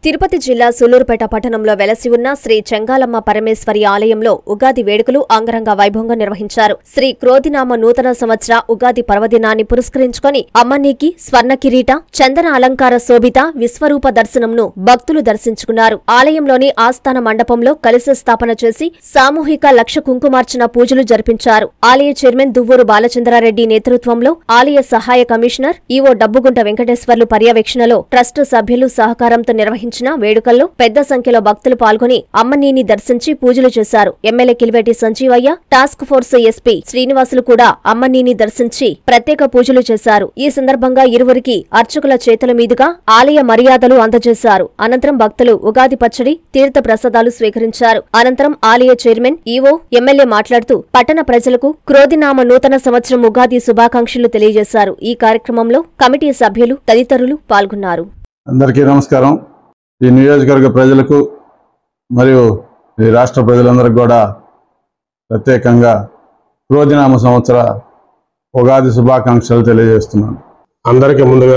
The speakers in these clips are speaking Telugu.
తిరుపతి జిల్లా సూలూరుపేట పట్టణంలో వెలసి ఉన్న శ్రీ చెంగాలమ్మ పరమేశ్వరి ఆలయంలో ఉగాది వేడుకలు అంగరంగ వైభవంగా నిర్వహించారు శ్రీ క్రోధినామ నూతన సంవత్సర ఉగాది పర్వదినాన్ని పురస్కరించుకొని అమ్మన్నీకి స్వర్ణ కిరీట చందన అలంకార శోభిత విశ్వరూప దర్శనంను భక్తులు దర్శించుకున్నారు ఆలయంలోని ఆస్థాన మండపంలో కలశ స్థాపన చేసి సామూహిక లక్ష కుంకుమార్చన పూజలు జరిపించారు ఆలయ చైర్మన్ దువ్వూరు బాలచంద్రారెడ్డి నేతృత్వంలో ఆలయ సహాయ కమిషనర్ ఈవో డబ్బుగుంట వెంకటేశ్వర్లు పర్యవేక్షణలో ట్రస్ట్ సభ్యులు సహకారంతో నిర్వహించిన వేడుకల్లో పెద్ద సంఖ్యలో భక్తులు పాల్గొని అమ్మనీని దర్శించి పూజలు చేశారు MLA Kiliveti Sanjeevaiah task force SP Srinivasulu కూడా అమ్మనీని దర్శించి ప్రత్యేక పూజలు చేశారు ఈ సందర్భంగా ఇరువురికి అర్చకుల చేతుల మీదుగా ఆలయ మర్యాదలు అందజేశారు అనంతరం భక్తులు ఉగాది పచ్చడి తీర్థ ప్రసాదాలు స్వీకరించారు అనంతరం ఆలయ చైర్మన్ ఈవో ఎమ్మెల్యే మాట్లాడుతూ పట్టణ ప్రజలకు క్రోధినామ నూతన సంవత్సరం ఉగాది శుభాకాంక్షలు తెలియజేశారు ఈ కార్యక్రమంలో కమిటీ సభ్యులు తదితరులు పాల్గొన్నారు అందరికీ నమస్కారం ఈ నియోజకవర్గ ప్రజలకు మరియు ఈ రాష్ట్ర ప్రజలందరికీ కూడా ప్రత్యేకంగా క్రోధినామ సంవత్సర ఉగాది శుభాకాంక్షలు తెలియజేస్తున్నాను అందరికీ ముందుగా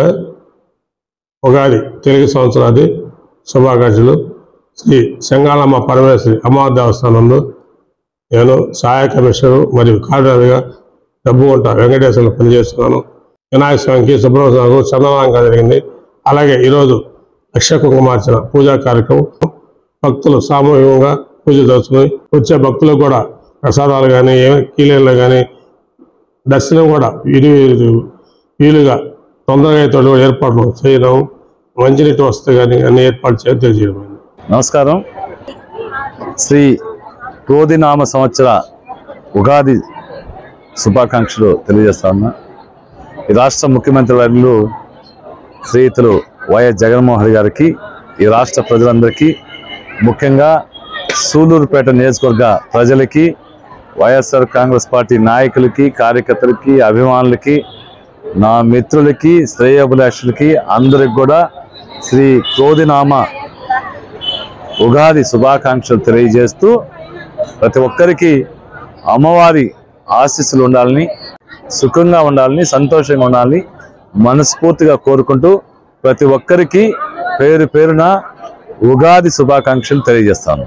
ఉగాది తెలుగు సంవత్సరాది శుభాకాంక్షలు శ్రీ శంగాళమ్మ పరమేశ్వరి అమ్మవారి దేవస్థానంలో నేను సహాయ కమిషనర్ మరియు కార్యదర్శిగా డబ్బు వంట వెంకటేశ్వరంలో పనిచేస్తున్నాను వినాయక స్వామికి సుబ్రహ్మణ్యం చందనాంగా జరిగింది అలాగే ఈరోజు లక్ష కుంకుమార్చన పూజా కార్యక్రమం భక్తులు సామూహికంగా పూజ చేసుకుని వచ్చే భక్తులకు కూడా ప్రసాదాలు కానీ కీలేళ్ళు కానీ దర్శనం కూడా వీలు వీలుగా తొందరగా అయితే ఏర్పాట్లు చేయడం మంచినీటి వస్తే కానీ అన్ని ఏర్పాటు చేయడం తెలియజేయడం నమస్కారం శ్రీ క్రోధినామ సంవత్సర ఉగాది శుభాకాంక్షలు తెలియజేస్తా ఉన్నా ఈ రాష్ట్ర ముఖ్యమంత్రి వర్యులు శ్రీయుతులు వైఎస్ జగన్మోహన్ రెడ్డి గారికి ఈ రాష్ట్ర ప్రజలందరికీ ముఖ్యంగా సూలూరుపేట నియోజకవర్గ ప్రజలకి వైఎస్ఆర్ కాంగ్రెస్ పార్టీ నాయకులకి కార్యకర్తలకి అభిమానులకి నా మిత్రులకి శ్రేయోభిలాషులకి అందరికి కూడా శ్రీ క్రోధినామ ఉగాది శుభాకాంక్షలు తెలియజేస్తూ ప్రతి ఒక్కరికి అమ్మవారి ఆశీస్సులు ఉండాలని సుఖంగా ఉండాలని సంతోషంగా ఉండాలని మనస్ఫూర్తిగా కోరుకుంటూ ప్రతి ఒక్కరికి పేరు పేరున ఉగాది శుభాకాంక్షలు తెలియజేస్తాను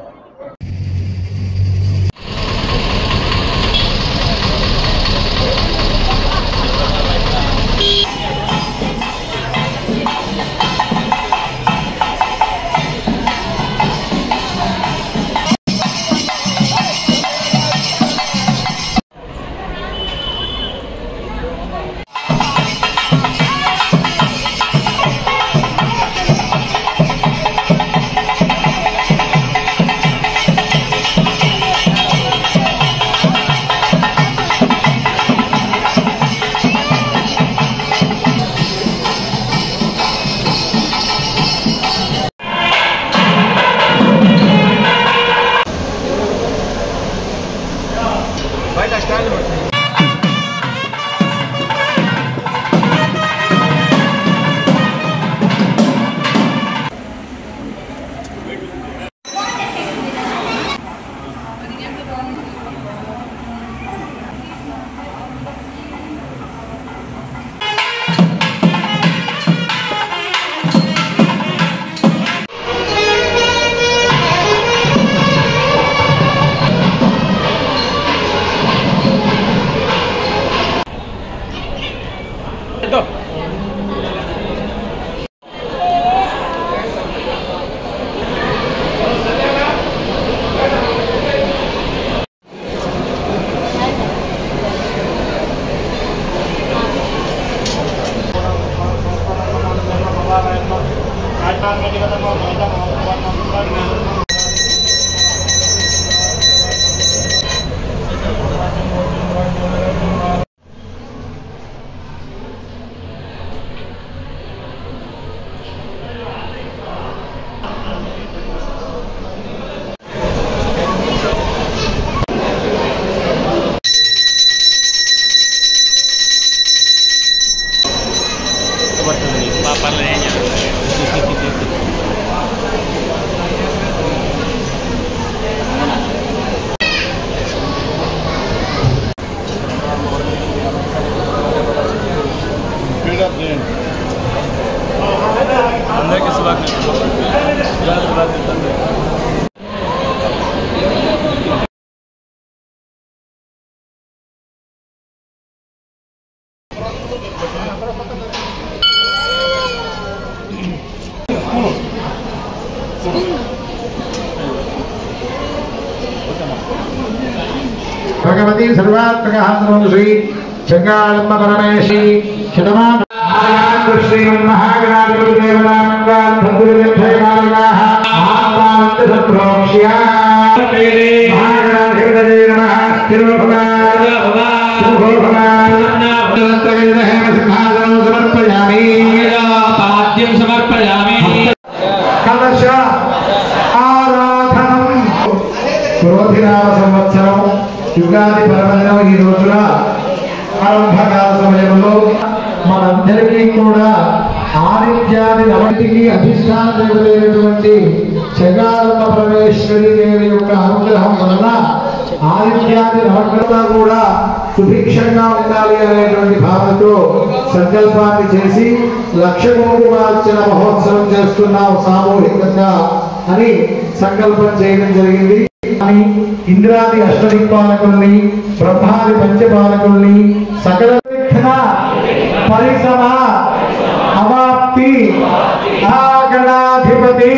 అందరికీ శుభాకాంక్షలు భగవతి సర్వాత్మక శ్రీ చెంగాళమ్మ పరమేశి శతమాన శ్రీ మహాగణాధిపతి దేవతానంగాన్ భద్రులక్షయకాలికాః ఆత్మాంత సంప్రోక్ష్య మహాగణాధిపతి నమః స్థిరోభవాన్ శుభోభవాన్ హేమ సింహాసనం సమర్పయామి పాద్యం సమర్పయామి కలశ ఆరాధనం క్రోధినామ సంవత్సరం యుగాది పర్వదినం ఈ రోజున ఆరంభకాల సమయంలో మనందరికీ కూడా ఆదిత్యాది నవటికి అధిష్టాన దేవతైనటువంటి చెగాలమ్మ పరమేశ్వరి దేవి యొక్క అనుగ్రహం వలన ఆదిత్యాది నవగ్రహం కూడా సుభిక్షంగా ఉండాలి అనేటువంటి భావనతో సంకల్పాన్ని చేసి లక్ష కుంకుమార్చన మహోత్సవం చేస్తున్నాం సామూహికంగా అని సంకల్పం చేయడం జరిగింది అని ఇంద్రాది అష్టదిక్పాలకుల్ని బ్రహ్మాది పంచపాలకుల్ని సకల విఘ్న పరిసమ అవాప్తి ఆగణాధిపతి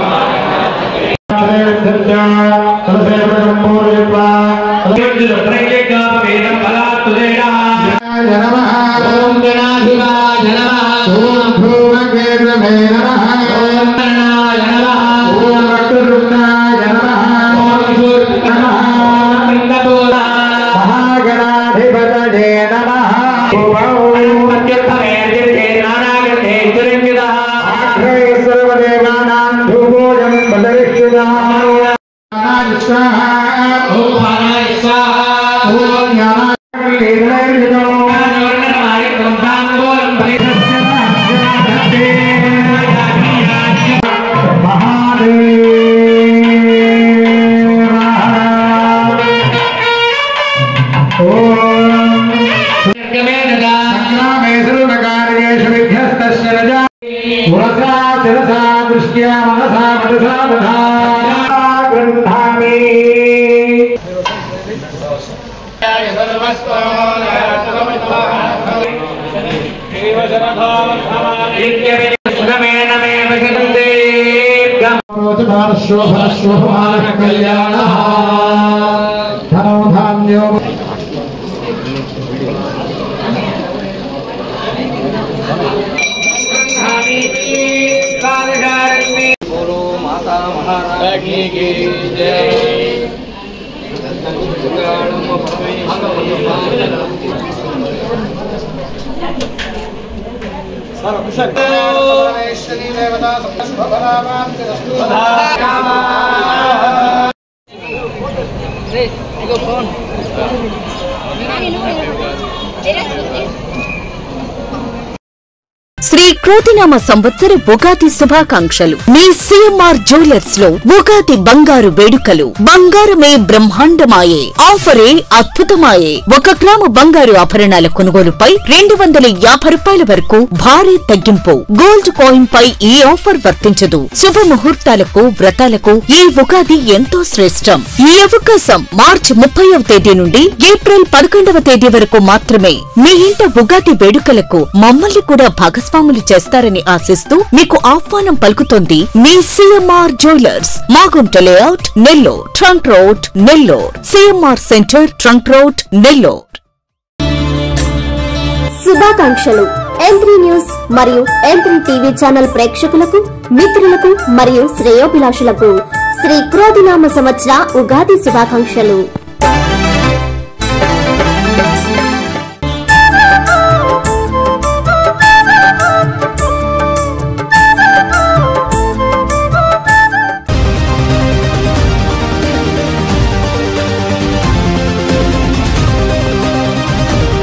వేదం ఫలాత్తుదేనా ఓం గణాధిపాయ నమః ఓం భూమకేంద్రమే నమః ఓం గణనాయ నమః ఓం వక్రతుండాయ నమః ఓం నమః లింగదూరా మహాగణాధిపతయే నమః ఓం మధ్యర్థమేర్జితే నానాగతే సురంగితః ఆగ్రహే సర్వదేవానాం ధూపోజం బదరిష్ఠితాం స్వాహా ఓం ప్రాణాయ స్వాహా ఓం జ్ఞానాగ్నిర్నైర్జితం జ్ఞానవర్ణనమాయ బ్రహ్మాంగోరం దృష్ట్యా మనసా మనసా తథా గృహామి కళ్యాణ ధనో ధాన్యో శ్రీ క్రోతినామ సంవత్సర ఉగాది శుభాకాంక్షలు మీ సిఎంఆర్ జ్యువెలర్స్ లో ఉగాది బంగారు వేడుకలు బంగారమే బ్రహ్మాండమాయే ఆఫరే అద్భుతమాయే ఒక గ్రాము బంగారు ఆభరణాల కొనుగోలుపై రెండు వందల యాభై రూపాయల వరకు భారీ తగ్గింపు గోల్డ్ కాయిన్ పై ఈ ఆఫర్ వర్తించదు శుభ ముహూర్తాలకు వ్రతాలకు ఈ ఉగాది ఎంతో శ్రేష్టం ఈ అవకాశం మార్చి ముప్పైవ తేదీ నుండి ఏప్రిల్ పదకొండవ తేదీ వరకు మాత్రమే మీ ఇంట ఉగాది వేడుకలకు మమ్మల్ని కూడా భాగస్వాములు చేస్తారని ఆశిస్తూ మీకు ఆహ్వానం పలుకుతోంది మీ CMR jewellers Magunta layout Nellore trunk road Nellore CMR centre trunk road Nellore శుభాకాంక్షలు ఎంత్రీ న్యూస్ మరియు ఎంత్రీ టీవీ ఛానల్ ప్రేక్షకులకు మిత్రులకు మరియు శ్రేయోభిలాషులకు శ్రీ క్రోధినామ సంవత్సర ఉగాది శుభాకాంక్షలు